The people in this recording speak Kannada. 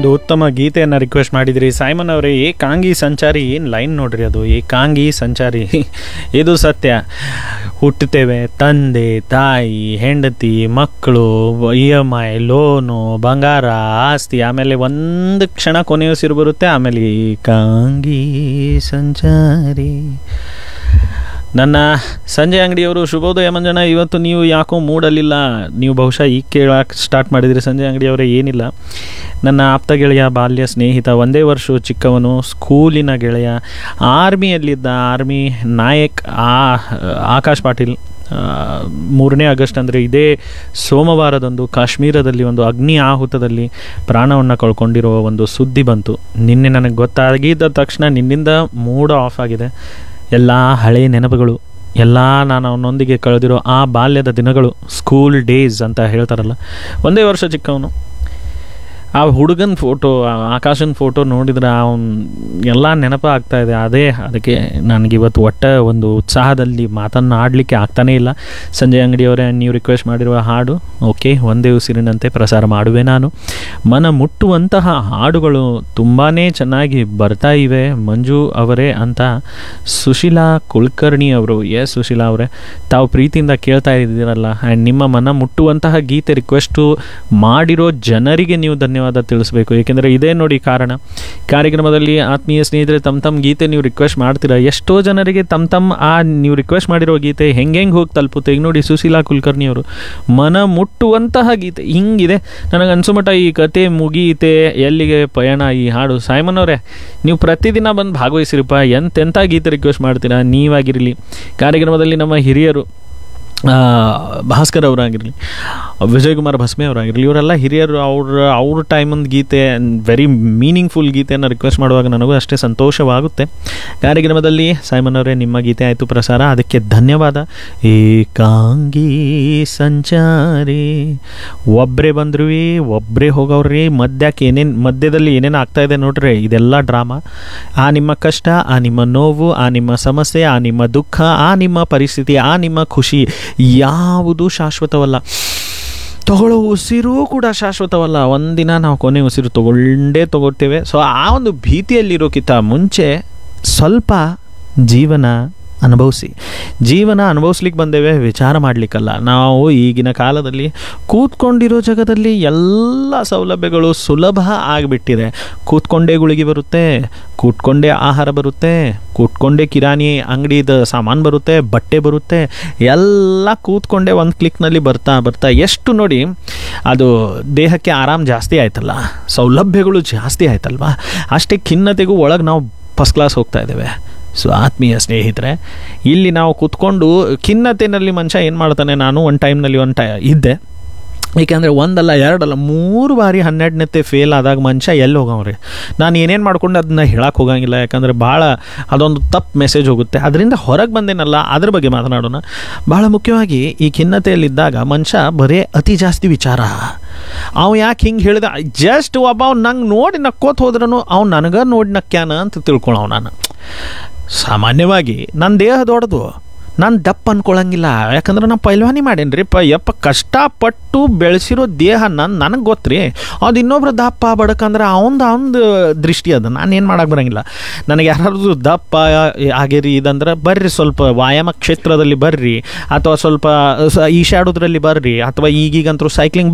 ಒಂದು ಉತ್ತಮ ಗೀತೆಯನ್ನು ರಿಕ್ವೆಸ್ಟ್ ಮಾಡಿದ್ರಿ ಸೈಮನ್ ಅವರೇ ಏಕಾಂಗಿ ಸಂಚಾರಿ ಏನು ಲೈನ್ ನೋಡ್ರಿ ಅದು ಏಕಾಂಗಿ ಸಂಚಾರಿ ಇದು ಸತ್ಯ ಹುಟ್ಟುತ್ತೇವೆ ತಂದೆ ತಾಯಿ ಹೆಂಡತಿ ಮಕ್ಕಳು ಇ ಎಮ್ ಐ ಲೋನು ಬಂಗಾರ ಆಸ್ತಿ ಆಮೇಲೆ ಒಂದು ಕ್ಷಣ ಕೊನೆಯ ಉಸಿರು ಬರುತ್ತೆ ಆಮೇಲೆ ಏಕಾಂಗಿ ಸಂಚಾರಿ ನನ್ನ ಸಂಜಯ್ ಅಂಗಡಿಯವರು ಶುಭೋದಯ ಮಂಜನ ಇವತ್ತು ನೀವು ಯಾಕೋ ಮೂಡಲಿಲ್ಲ ನೀವು ಬಹುಶಃ ಈಗ ಕೇಳಕ್ಕೆ ಸ್ಟಾರ್ಟ್ ಮಾಡಿದಿರಿ ಸಂಜಯ್ ಅಂಗಡಿಯವರೇ ಏನಿಲ್ಲ ನನ್ನ ಆಪ್ತ ಗೆಳೆಯ ಬಾಲ್ಯ ಸ್ನೇಹಿತ ಒಂದೇ ವರ್ಷ ಚಿಕ್ಕವನು ಸ್ಕೂಲಿನ ಗೆಳೆಯ ಆರ್ಮಿಯಲ್ಲಿದ್ದ ಆರ್ಮಿ ನಾಯಕ್ ಆ ಆಕಾಶ್ ಪಾಟೀಲ್ ಆ, ಮೂರನೇ ಆಗಸ್ಟ್ ಅಂದರೆ ಇದೇ ಸೋಮವಾರದಂದು ಕಾಶ್ಮೀರದಲ್ಲಿ ಒಂದು ಅಗ್ನಿ ಆಹುತದಲ್ಲಿ ಪ್ರಾಣವನ್ನು ಕಳ್ಕೊಂಡಿರೋ ಒಂದು ಸುದ್ದಿ ಬಂತು ನಿನ್ನೆ ನನಗೆ ಗೊತ್ತಾಗಿದ್ದ ತಕ್ಷಣ ನಿನ್ನಿಂದ ಮೂಡ ಆಫ್ ಆಗಿದೆ ಎಲ್ಲ ಹಳೆಯ ನೆನಪುಗಳು ಎಲ್ಲ ನಾನು ಅವನೊಂದಿಗೆ ಕಳೆದಿರೋ ಆ ಬಾಲ್ಯದ ದಿನಗಳು ಸ್ಕೂಲ್ ಡೇಸ್ ಅಂತ ಹೇಳ್ತಾರಲ್ಲ ಒಂದೇ ವರ್ಷ ಚಿಕ್ಕವನು ಆ ಹುಡುಗನ ಫೋಟೋ ಆಕಾಶನ ಫೋಟೋ ನೋಡಿದ್ರೆ ಅವನ್ ಎಲ್ಲ ನೆನಪು ಆಗ್ತಾ ಇದೆ ಅದೇ ಅದಕ್ಕೆ ನನಗೆ ಇವತ್ತು ಒಟ್ಟ ಒಂದು ಉತ್ಸಾಹದಲ್ಲಿ ಮಾತನ್ನು ಆಡಲಿಕ್ಕೆ ಆಗ್ತಾನೇ ಇಲ್ಲ ಸಂಜಯ್ ಅಂಗಡಿಯವರೇ ನೀವು ರಿಕ್ವೆಸ್ಟ್ ಮಾಡಿರುವ ಹಾಡು ಓಕೆ ಒಂದೇ ಉಸಿರಿನಂತೆ ಪ್ರಸಾರ ಮಾಡುವೆ ನಾನು ಮನ ಮುಟ್ಟುವಂತಹ ಹಾಡುಗಳು ತುಂಬಾ ಚೆನ್ನಾಗಿ ಬರ್ತಾ ಇವೆ ಮಂಜು ಅವರೇ ಅಂತ ಸುಶೀಲಾ ಕುಲಕರ್ಣಿ ಅವರು ಎಸ್ ಸುಶೀಲಾ ಅವರೇ ತಾವು ಪ್ರೀತಿಯಿಂದ ಕೇಳ್ತಾ ಇದ್ದೀರಲ್ಲ ಆ್ಯಂಡ್ ನಿಮ್ಮ ಮನ ಮುಟ್ಟುವಂತಹ ಗೀತೆ ರಿಕ್ವೆಸ್ಟು ಮಾಡಿರೋ ಜನರಿಗೆ ನೀವು ಧನ್ಯವಾದ ತಿಳಿಸ್ಬೇಕು ಏಕೆಂದರೆ ಇದೇ ನೋಡಿ ಕಾರಣ ಕಾರ್ಯಕ್ರಮದಲ್ಲಿ ಆತ್ಮೀಯ ಸ್ನೇಹಿತರೆ ತಮ್ಮ ತಮ್ಮ ಗೀತೆ ನೀವು ರಿಕ್ವೆಸ್ಟ್ ಮಾಡ್ತೀರಾ ಎಷ್ಟೋ ಜನರಿಗೆ ತಮ್ಮ ತಮ್ಮ ಆ ನೀವು ರಿಕ್ವೆಸ್ಟ್ ಮಾಡಿರೋ ಗೀತೆ ಹೆಂಗೆ ಹೆಂಗೆ ಹೋಗಿ ತಲುಪುತ್ತೆ ಈಗ ನೋಡಿ ಸುಶೀಲಾ ಕುಲಕರ್ಣಿ ಅವರು ಮನ ಮುಟ್ಟುವಂತಹ ಗೀತೆ ಹಿಂಗಿದೆ ನನಗೆ ಅನ್ಸುಮಟ ಈ ಕತೆ ಮುಗೀತೆ ಎಲ್ಲಿಗೆ ಪಯಣ ಈ ಹಾಡು ಸಾಯ್ಮನ್ ಅವರೇ ನೀವು ಪ್ರತಿದಿನ ಬಂದು ಭಾಗವಹಿಸಿರಪ್ಪ ಎಂತೆಂಥ ಗೀತೆ ರಿಕ್ವೆಸ್ಟ್ ಮಾಡ್ತೀರಾ ನೀವಾಗಿರಲಿ ಕಾರ್ಯಕ್ರಮದಲ್ಲಿ ನಮ್ಮ ಹಿರಿಯರು ಆ, ಭಾಸ್ಕರ್ ಅವರಾಗಿರಲಿ ವಿಜಯ್ ಕುಮಾರ್ ಭಸ್ಮೆ ಅವರಾಗಿರಲಿ ಇವರೆಲ್ಲ ಹಿರಿಯರು ಅವ್ರ ಅವ್ರ ಟೈಮೊಂದು ಗೀತೆ ವೆರಿ ಮೀನಿಂಗ್ಫುಲ್ ಗೀತೆಯನ್ನು ರಿಕ್ವೆಸ್ಟ್ ಮಾಡುವಾಗ ನನಗೂ ಅಷ್ಟೇ ಸಂತೋಷವಾಗುತ್ತೆ ಕಾರ್ಯಕ್ರಮದಲ್ಲಿ ಸೈಮನ್ ಅವರೇ ನಿಮ್ಮ ಗೀತೆ ಆಯಿತು ಪ್ರಸಾರ ಅದಕ್ಕೆ ಧನ್ಯವಾದ ಏಕಾಂಗಿ ಸಂಚಾರಿ ಒಬ್ಬರೇ ಬಂದ್ರಿ ಒಬ್ಬರೇ ಹೋಗವ್ರಿ ಮಧ್ಯಕ್ಕೆ ಏನೇನು ಮಧ್ಯದಲ್ಲಿ ಏನೇನು ಆಗ್ತಾ ಇದೆ ನೋಡ್ರಿ ಇದೆಲ್ಲ ಡ್ರಾಮಾ ಆ ನಿಮ್ಮ ಕಷ್ಟ ಆ ನಿಮ್ಮ ನೋವು ಆ ನಿಮ್ಮ ಸಮಸ್ಯೆ ಆ ನಿಮ್ಮ ದುಃಖ ಆ ನಿಮ್ಮ ಪರಿಸ್ಥಿತಿ ಆ ನಿಮ್ಮ ಖುಷಿ ಯಾವುದು ಶಾಶ್ವತವಲ್ಲ ತಗೊಳ್ಳೋ ಉಸಿರು ಕೂಡ ಶಾಶ್ವತವಲ್ಲ ಒಂದಿನ ನಾವು ಕೊನೆ ಉಸಿರು ತಗೊಂಡೇ ತಗೊಳ್ತೇವೆ ಸೊ ಆ ಒಂದು ಭೀತಿಯಲ್ಲಿರೋಕ್ಕಿಂತ ಮುಂಚೆ ಸ್ವಲ್ಪ ಜೀವನ ಅನುಭವಿಸಿ ಜೀವನ ಅನುಭವಿಸ್ಲಿಕ್ಕೆ ಬಂದೇವೆ ವಿಚಾರ ಮಾಡಲಿಕ್ಕಲ್ಲ ನಾವು ಈಗಿನ ಕಾಲದಲ್ಲಿ ಕೂತ್ಕೊಂಡಿರೋ ಜಗದಲ್ಲಿ ಎಲ್ಲ ಸೌಲಭ್ಯಗಳು ಸುಲಭ ಆಗಿಬಿಟ್ಟಿದೆ ಕೂತ್ಕೊಂಡೇ ಗುಳಿಗೆ ಬರುತ್ತೆ ಕೂತ್ಕೊಂಡೇ ಆಹಾರ ಬರುತ್ತೆ ಕೂತ್ಕೊಂಡೇ ಕಿರಾಣಿ ಅಂಗಡಿದ ಸಾಮಾನು ಬರುತ್ತೆ ಬಟ್ಟೆ ಬರುತ್ತೆ ಎಲ್ಲ ಕೂತ್ಕೊಂಡೇ ಒಂದು ಕ್ಲಿಕ್ನಲ್ಲಿ ಬರ್ತಾ ಬರ್ತಾ ಎಷ್ಟು ನೋಡಿ ಅದು ದೇಹಕ್ಕೆ ಆರಾಮ್ ಜಾಸ್ತಿ ಆಯ್ತಲ್ಲ ಸೌಲಭ್ಯಗಳು ಜಾಸ್ತಿ ಆಯ್ತಲ್ವಾ ಅಷ್ಟೇ ಖಿನ್ನತೆಗೂ ಒಳಗೆ ನಾವು ಫಸ್ಟ್ ಕ್ಲಾಸ್ ಹೋಗ್ತಾ ಇದ್ದೇವೆ ಸೊ ಆತ್ಮೀಯ ಸ್ನೇಹಿತರೆ ಇಲ್ಲಿ ನಾವು ಕೂತ್ಕೊಂಡು ಖಿನ್ನತೆಯಲ್ಲಿ ಮನುಷ್ಯ ಏನು ಮಾಡ್ತಾನೆ ನಾನು ಒಂದು ಟೈಮ್ನಲ್ಲಿ ಒಂದು ಟೈ ಇದ್ದೆ ಏಕೆಂದರೆ ಒಂದಲ್ಲ ಎರಡಲ್ಲ ಮೂರು ಬಾರಿ ಹನ್ನೆರಡನೇತೆ ಫೇಲ್ ಆದಾಗ ಮನುಷ್ಯ ಎಲ್ಲಿ ಹೋಗವ್ರಿ ನಾನು ಏನೇನು ಮಾಡ್ಕೊಂಡು ಅದನ್ನ ಹೇಳಕ್ಕೆ ಹೋಗಂಗಿಲ್ಲ ಯಾಕಂದರೆ ಭಾಳ ಅದೊಂದು ತಪ್ಪು ಮೆಸೇಜ್ ಹೋಗುತ್ತೆ ಅದರಿಂದ ಹೊರಗೆ ಬಂದೇನಲ್ಲ ಅದ್ರ ಬಗ್ಗೆ ಮಾತನಾಡೋಣ ಭಾಳ ಮುಖ್ಯವಾಗಿ ಈ ಖಿನ್ನತೆಯಲ್ಲಿದ್ದಾಗ ಮನುಷ್ಯ ಬರೇ ಅತಿ ಜಾಸ್ತಿ ವಿಚಾರ ಅವ ಯಾಕೆ ಹಿಂಗೆ ಹೇಳಿದ ಜಸ್ಟ್ ಒಬ್ಬ ಅವ್ನು ನಂಗೆ ನೋಡಿ ನಕ್ಕೋತ ಹೋದ್ರೂ ಅವ್ನು ನನಗೆ ನೋಡಿ ನಕ್ಕ್ಯಾನ ಅಂತ ತಿಳ್ಕೊಳವ್ ನಾನು ಸಾಮಾನ್ಯವಾಗಿ ನನ್ನ ದೇಹ ದೊಡ್ಡದು ನಾನು ದಪ್ಪ ಅನ್ಕೊಳಂಗಿಲ್ಲ ಯಾಕಂದ್ರೆ ನಾನು ಪೈಲ್ವಾನಿ ಮಾಡೇನಿ ರೀ ಪ ಯಪ್ಪ ಕಷ್ಟಪಟ್ಟು ಬೆಳೆಸಿರೋ ದೇಹ ನನ್ನ ನನಗೆ ಗೊತ್ತ್ರಿ ಅದು ಇನ್ನೊಬ್ರು ದಪ್ಪ ಬಡಕಂದ್ರೆ ಅವಂದು ಅವಂದು ದೃಷ್ಟಿ ಅದು ನಾನು ಏನು ಮಾಡಕ್ಕೆ ಬರಂಗಿಲ್ಲ ನನಗೆ ಯಾರಾದ್ರು ದಪ್ಪ ಆಗೇರಿ ಇದಂದ್ರೆ ಬರ್ರಿ ಸ್ವಲ್ಪ ವ್ಯಾಯಾಮ ಕ್ಷೇತ್ರದಲ್ಲಿ ಬರ್ರಿ ಅಥವಾ ಸ್ವಲ್ಪ ಸ- ಈಶಾಡೋದ್ರಲ್ಲಿ ಬರ್ರಿ ಅಥವಾ ಈಗೀಗಂತರೂ ಸೈಕ್ಲಿಂಗ್